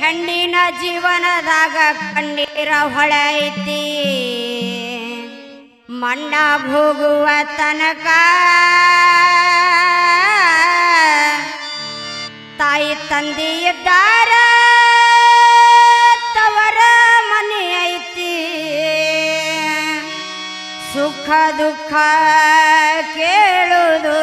ಹೆಣ್ಣಿನ ಜೀವನದಾಗ ಕಣ್ಣೀರ ಹೊಳೆ ಐತಿ ಮಣ್ಣ ಹೋಗುವ ತನಕ ತಾಯಿ ತಂದೆ ಇದ್ದಾರ ತವರ ಮನೆ ಐತಿ ಸುಖ ದುಃಖ ಕೇಳುವುದು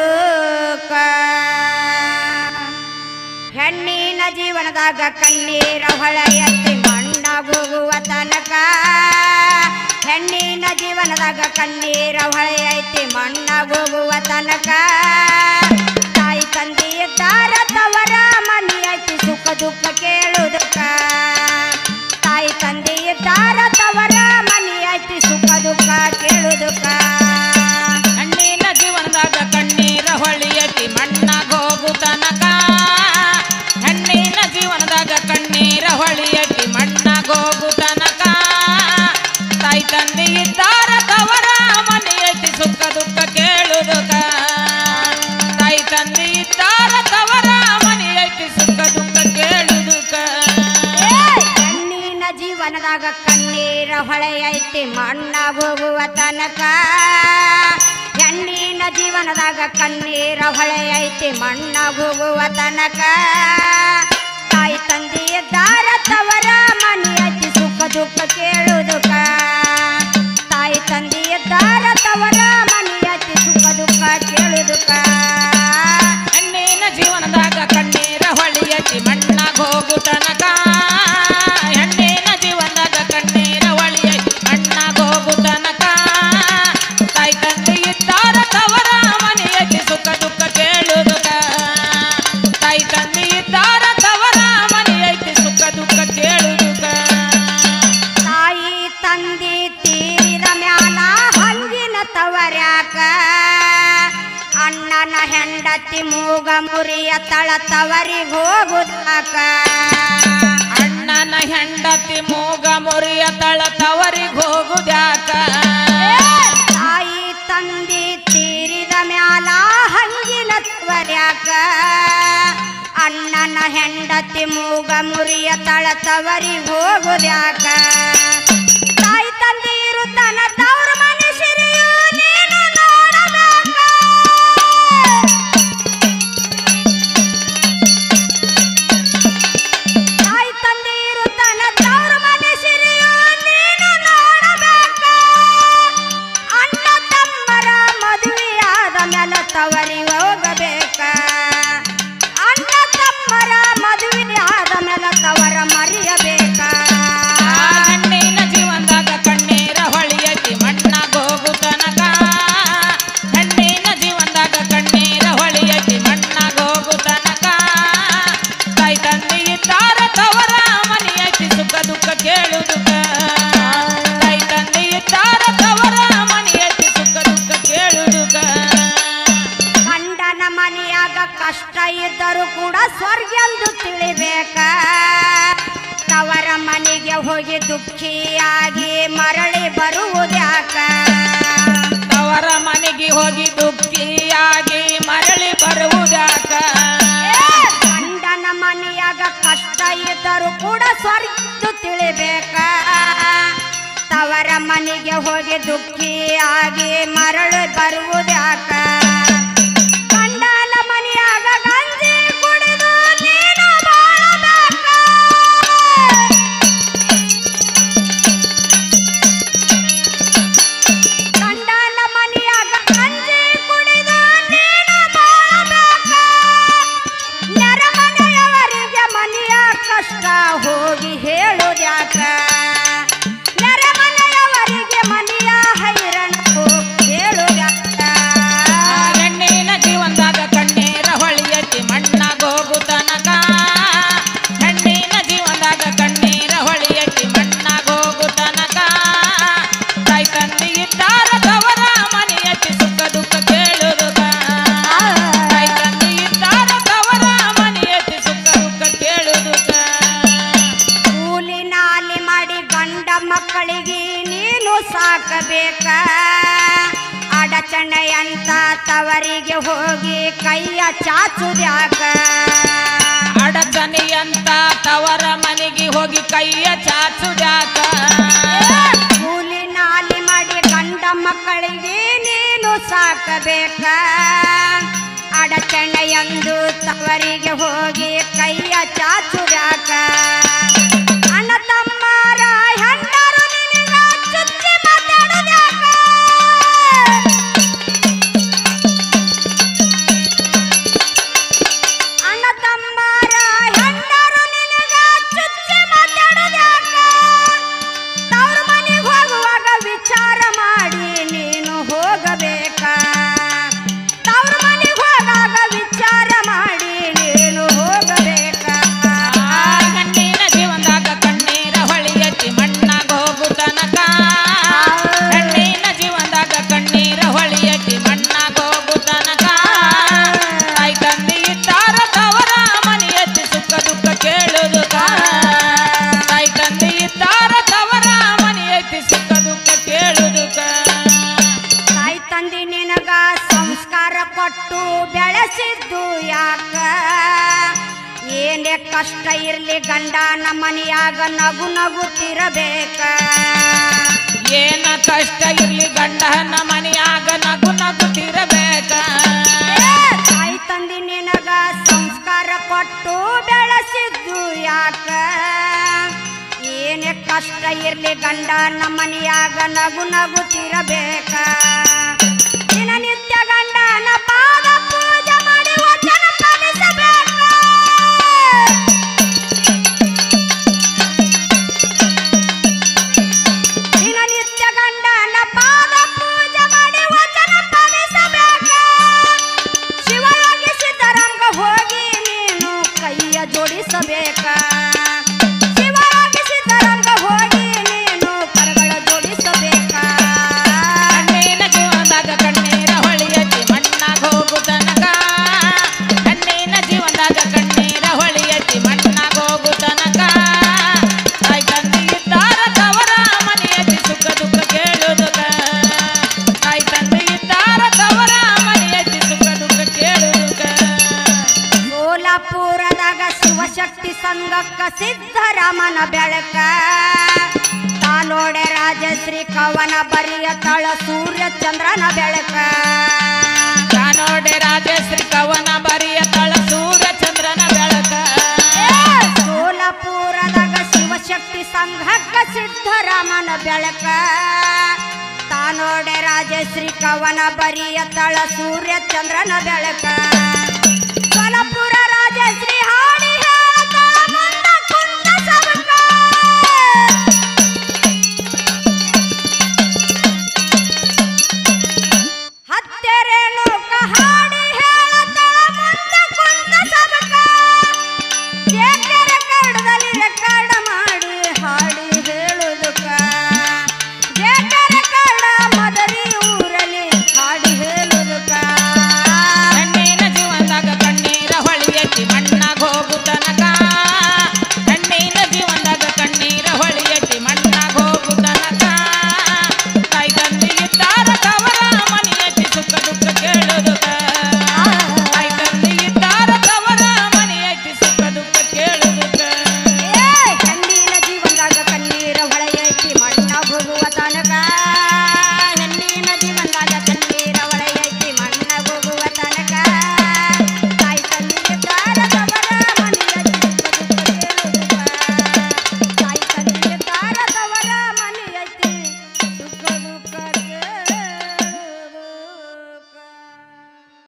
ಹೆಣ್ಣಿನ ಜೀವನದಾಗ ಕಣ್ಣೀರ ಹೊಳೆಯತ್ತಿ ಮಣ್ಣಾಗೋಗುವ ತನಕ ಹೆಣ್ಣಿನ ಜೀವನದಾಗ ಕಣ್ಣೀರ ಹೊಳೆಯೈತಿ ಮಣ್ಣಾಗೋಗುವ ತನಕ ತಾಯಿ ತಂದೆ ಇದ್ದಾರ ತವರ ಮನೆ ಐತಿ ಸುಖ ದುಃಖ ಕೇಳುವುದಕ್ಕ ತಾಯಿ ತಂದೆ ಇದ್ದಾರ ತವರ ಮನೆ ಐತಿ ಸುಖ ದುಃಖ ಕೇಳುವುದಕ್ಕ ಹಣ್ಣಿನ ಜೀವನದಾಗ ಕಣ್ಣೀರ ಹೊಳಿಯತಿ ಮಣ್ಣಾಗ ಹೋಗು ತನಕ ಹಣ್ಣಿನ ಜೀವನದಾಗ ಕಣ್ಣೀರ ಹೊಳಿಯತಿ ಮಣ್ಣಾಗ ಹೋಗು ತನಕ ತಾಯಿ ತಂದೆ ಇದ್ದಾರ ತವರ ಮನೆಯತಿ ಸುಖ ದುಃಖ ಕೇಳುವುದಕ ತಾಯಿ ತಂದೆ ಇದ್ದಾರ ತವರ ಮನೆಯತಿ ಸುಖ ದುಃಖ ಕೇಳುವುದಕ ಹೆಣ್ಣಿನ ಜೀವನದಾಗ ಕಣ್ಣೀರ ಹೊಳೆಯೈತಿ ಮಣ್ಣಾಗ ಹೋಗುವ ತನಕ ಹೆಣ್ಣಿನ ಜೀವನದಾಗ ಕಣ್ಣೀರ ಹೊಳೆಯೈತಿ ಮಣ್ಣಾಗ ಹೋಗುವ ತನಕ ತಾಯಿ ತಂದೆ ಇದ್ದಾರ ತವರ ಮನೆ ಐತಿ ಸುಖ ದುಃಖ ಕೇಳುವುದಕ್ಕ ತಾಯಿ ತಂದೆ ಇದ್ದಾರ ತವರ ಮನೆ ಐತಿ ಸುಖ ದುಃಖ ಕೇಳುವುದಕ್ಕ ಹಣ್ಣಿನ ಜೀವನದಾಗ ಕಣ್ಣೀರ ಹೊಳಿಯತಿ ಮಣ್ಣಾಗ ಹೋಗು ತನಕ ಹೆಣ್ಣಿನ ಜೀವನದಾಗ ಕಣ್ಣೀರ ಹೊಳಿಯತಿ ಮಣ್ಣಾಗ ಹೋಗು ತನಕ ತಾಯಿ ತಂದೆ ಇದ್ದಾರ ತವರ ಮನೆಯತಿ ಸುಖ ದುಃಖ ಕೇಳುವುದಕ ತಾಯಿ ತಂದೆ ಇದ್ದಾರ ತವರ ಮನೆಯತಿ ಸುಖ ದುಃಖ ಕೇಳುವುದಕ ತಾಯಿ ತಂದಿ ತೀರಿದ ಮ್ಯಾಲ ಹಂಗಿನ ತವರ್ಯಾಕ ಅಣ್ಣನ ಹೆಂಡತಿ ಮೂಗ ಮುರಿಯ ತಳ ತವರಿಗೆ ಹೋಗುದಾಕ ಅಣ್ಣನ ಹೆಂಡತಿ ಮೂಗ ಮುರಿಯ ತಳ ತವರಿಗೆ ಹೋಗುದ್ಯಾಕ ತಾಯಿ ತಂದಿ ತೀರಿದ ಮ್ಯಾಲ ಹಂಗಿನ ತವರ್ಯಾಕ ಅಣ್ಣನ ಹೆಂಡತಿ ಮೂಗ ಮುರಿಯ ತಳ ತವರಿಗೆ ಹೋಗುದ್ಯಾಕ ತಾಯಿ ತಂದೆ ಇರುತ್ತಾನ ತವ್ರ ಮನುಷ್ಯರಿಯು ನೀನು ನೋಡಬೇಕ ತಾಯಿ ತಂದೆ ಇರುತ್ತಾನ ತವ್ರ ಮನುಷ್ಯರಿಯು ನೀನು ನೋಡಬೇಕ ಅಣ್ಣ ತಮ್ಮರ ಮದುವೆಯಾದ ಮೇಲೆ ತವರಿಗೆ ಹೋಗಬೇಕ ಅಣ್ಣ ತಮ್ಮರ ಮದುವೆಯಾದ ಮೇಲೆ ತವರ ಮರೆಯಬೇಕ ಆ ಹಣ್ಣಿನ ಜೀವನದಾಗ ಕಣ್ಣೀರ ಹೊಳಿಯತಿ ಮಣ್ಣಾಗ ಹೋಗು ತನಕ ಹಣ್ಣಿನ ಜೀವನದಾಗ ಕಣ್ಣೀರ ಹೊಳಿಯತಿ ಮಣ್ಣಾಗ ಹೋಗು ತನಕ ತಾಯಿ ತಂದೆ ಇದ್ದಾರ ತವರ ಮನೆಯತಿ ಸುಖ ದುಃಖ ಕೇಳುವುದಕ ತಾಯಿ ತಂದೆ ಇದ್ದಾರ ತವರ ಮನೆಯತಿ ಸುಖ ದುಃಖ ಕೇಳುವುದಕ ಗಂಡನ ಮನೆಯಾಗ ಕಷ್ಟ ಇದ್ದರೂ ಕೂಡ ಸ್ವರ್ಗೆಂದು ತಿಳಿಬೇಕ ತವರ ಮನೆಗೆ ಹೋಗಿ ದುಃಖಿಯಾಗಿ ಮರಳಿ ಬರುವುದ್ಯಾಕ ತವರ ಮನೆಗೆ ಹೋಗಿ ದುಃಖಿಯಾಗಿ ಮರಳಿ ಬರುವುದಾಕ ಗಂಡನ ಮನೆಯಾಗ ಕಷ್ಟ ಇದ್ದರೂ ಕೂಡ ಸ್ವರ್ಗದ್ದು ತಿಳಿಬೇಕ ತವರ ಮನೆಗೆ ಹೋಗಿ ದುಃಖಿಯಾಗಿ ಮರಳಿ ಬರುವುದ್ಯಾಕ ಗಂಡನ ಮನೆಯಾಗ ಗಂಜಿ ಕುಡಿದು ನೀನು ಬಾಳಬೇಕ ಗಂಡನ ಮನೆಯಾಗ ಗಂಜಿ ಕುಡಿದು ನೀನು ಬಾಳಬೇಕ ನೆರೆಮನೆಯವರಿಗೆ ಮನೆಯ ಕಷ್ಟ ಹೋಗಿ ಹೇಳುದ್ಯಾಕ ನೆರೆಮನೆಯವರಿಗೆ ಮನೆಯ ಹೈರಣ ಹೋಗಿ ಹೇಳುದ್ಯಾಕ ಹೆಣ್ಣಿನ ಜೀವನದಾಗ ಕಣ್ಣೀರ ಹೊಳಿಯತಿ ಮಣ್ಣಾಗ ಹೋಗು ತನಕ ಹೆಣ್ಣಿನ ಜೀವನದಾಗ ಕಣ್ಣೀರ ಹೊಳಿಯತಿ ಮಣ್ಣಾಗ ಹೋಗು ತನಕ ತಾಯಿ ತಂದೆ ಇದ್ದಾರ ತವರ ಮನೆಯತಿ ಸುಖ ದುಃಖ ಕೇಳುವುದಕ ತಾಯಿ ತಂದೆ ಇದ್ದಾರ ತವರ ಮನೆಯತಿ ಸುಖ ದುಃಖ ಕೇಳುವುದಕ ಕೂಲಿ ನಾಲಿ ಮಾಡಿ ಗಂಡ ಮಕ್ಕಳಿಗೆ ನೀನು ಸಾಕಬೇಕ ಅಡಚಣೆಯಂತ ತವರಿಗೆ ಹೋಗಿ ಕೈಯ ಚಾಚುದ್ಯಾಕ ಅಡಚಣೆಯಂತ ತವರ ಮನೆಗೆ ಮನಿಗೆ ಹೋಗಿ ಕೈಯ ಚಾಚುದ್ಯಾಕ ಕೂಲಿ ನಾಲಿ ಮಾಡಿ ಗಂಡ ಮಕ್ಕಳಿಗೆ ನೀನು ಸಾಕಬೇಕ ಅಡಚಣೆಯಂದು ತವರಿಗೆ ಹೋಗಿ ಕೈಯ ಚಾಚುರ್ಯಾಕ ಅಣ್ಣ ತಮ್ಮರ ಹೆಂಡರು ನಿನಗ ಚುಚ್ಚಿ ಮಾತಾಡುದ್ಯಾಕ ಅಣ್ಣ ತಮ್ಮರ ಹೆಂಡರು ನಿನಗ ಚುಚ್ಚಿ ಮಾತಾಡುದ್ಯಾಕ ತವ್ರ ಮನೆಗೆ ಹೋಗುವಾಗ ವಿಚಾರ ಮಾಡಿ ನೀನು ಹೋಗಬೇಕ ತವ್ರ ಮನೆಗೆ ಹೋಗಾಗ ವಿಚಾರ ಮಾಡಿ ನೀನು ಹೋಗಬೇಕ ಗಂಡಿನ ಜೀವನದಾಗ ಕಣ್ಣೀರ ಹೊಳಿಯತಿ ಮಣ್ಣಾಗ ಹೋಗು ತನಕ ಗಂಡಿನ ಜೀವನದಾಗ ಕಣ್ಣೀರ ಹೊಳಿಯತಿ ಮಣ್ಣಾಗ ಹೋಗು ತನಕ ತಾಯಿ ತಂದೆ ಇದ್ದಾರ ತವರ ಮನೆಯತಿ ಸುಖ ದುಃಖ ಕೇಳುದುಕ ತಾಯಿ ತಂದೆ ಇದ್ದಾರ ತವರ ಮನೆಯತಿ ಸುಖ ದುಃಖ ಕೇಳುದುಕ ತಾಯಿ ತಂದೆ ನಿನಗ ಸಂಸ್ಕಾರ ಕೊಟ್ಟು ಬೆಳೆಸಿದ್ದು ಯಾಕ ಏನೇ ಕಷ್ಟ ಇರ್ಲಿ ಗಂಡನ ಮನೆಯಾಗ ನಗು ನಗುತ್ತಿರಬೇಕ ಏನ ಕಷ್ಟ ಇರ್ಲಿ ಗಂಡನ ಮನೆಯಾಗ ನಗು ನಗುತ್ತಿರಬೇಕ ಏ, ತಾಯಿ ತಂದೆ ನಿನಗ ಸಂಸ್ಕಾರ ಕೊಟ್ಟು ಬೆಳೆಸಿದ್ದು ಯಾಕ ಏನೇ ಕಷ್ಟ ಇರ್ಲಿ ಗಂಡನ ಮನೆಯಾಗ ನಗು ನಗುತ್ತಿರಬೇಕ ದಿನನಿತ್ಯ ಗಂಡನ ಪಾದ ಪೂಜೆ ಮಾಡಿ ವಚನ ಪಾಲಿಸಬೇಕ ದಿನನಿತ್ಯ ಗಂಡನ ಪಾದ ಪೂಜೆ ಮಾಡಿ ವಚನ ಪಾಲಿಸಬೇಕ ಶಿವಯೋಗಿ ಸಿದ್ದರಾಮ್ಗ ಹೋಗಿ ನೀನು ಕೈಯ ಜೋಡಿಸಬೇಕ ಶಿವಯೋಗಿ ಸಿದ್ದರಾಮ್ಗ ಹೋಗಿ ನೀನು ಕರಗಳ ಜೋಡಿಸಬೇಕ ಕಣ್ಣಿನ ಜೀವನದಾಗ ಕಣ್ಣೀರ ಹೊಳಿಯತಿ ಮಣ್ಣಾಗ ಹೋಗು ತನಕ ಕಣ್ಣಿನ ಜೀವನದಾಗ ಕಣ್ಣೀರ ಹೊಳಿಯತಿ ಮಣ್ಣಾಗ ಹೋಗು ತನಕ ತಾಯಿ ತಂದೆ ಇದ್ದಾರ ತವರ ಮನೆಯತಿ ಸುಖ ದುಃಖ ಕೇಳುದುಕ ತಾಯಿ ತಂದೆ ಇದ್ದಾರ ತವರ ಮನೆಯತಿ ಸುಖ ದುಃಖ ಕೇಳುದುಕ ಸೋಲಾಪುರದಾಗ ಶಿವಶಕ್ತಿ ಸಂಘಕ್ಕ ಸಿದ್ದರಾಮನ ಬೆಳಕ ತಾನೋಡೆ ರಾಜಶ್ರೀ ಕವನ ಬರಿಯ ತಳ ಸೂರ್ಯ ಚಂದ್ರನ ಬೆಳಕ ಕಾನೋಡೆ ರಾಜಶ್ರೀ ಕವನ ಬರಿಯ ತಳ ಸೂರ್ಯ ಚಂದ್ರನ ಬೆಳಕ ಸೋಲಾಪುರದಾಗ ಶಿವಶಕ್ತಿ ಸಂಘಕ್ಕ ಸಿದ್ದರಾಮನ ಬೆಳಕ ತಾನೋಡೆ ರಾಜಶ್ರೀ ಕವನ ಬರಿಯ ತಳ ಸೂರ್ಯ ಚಂದ್ರನ ಬೆಳಕ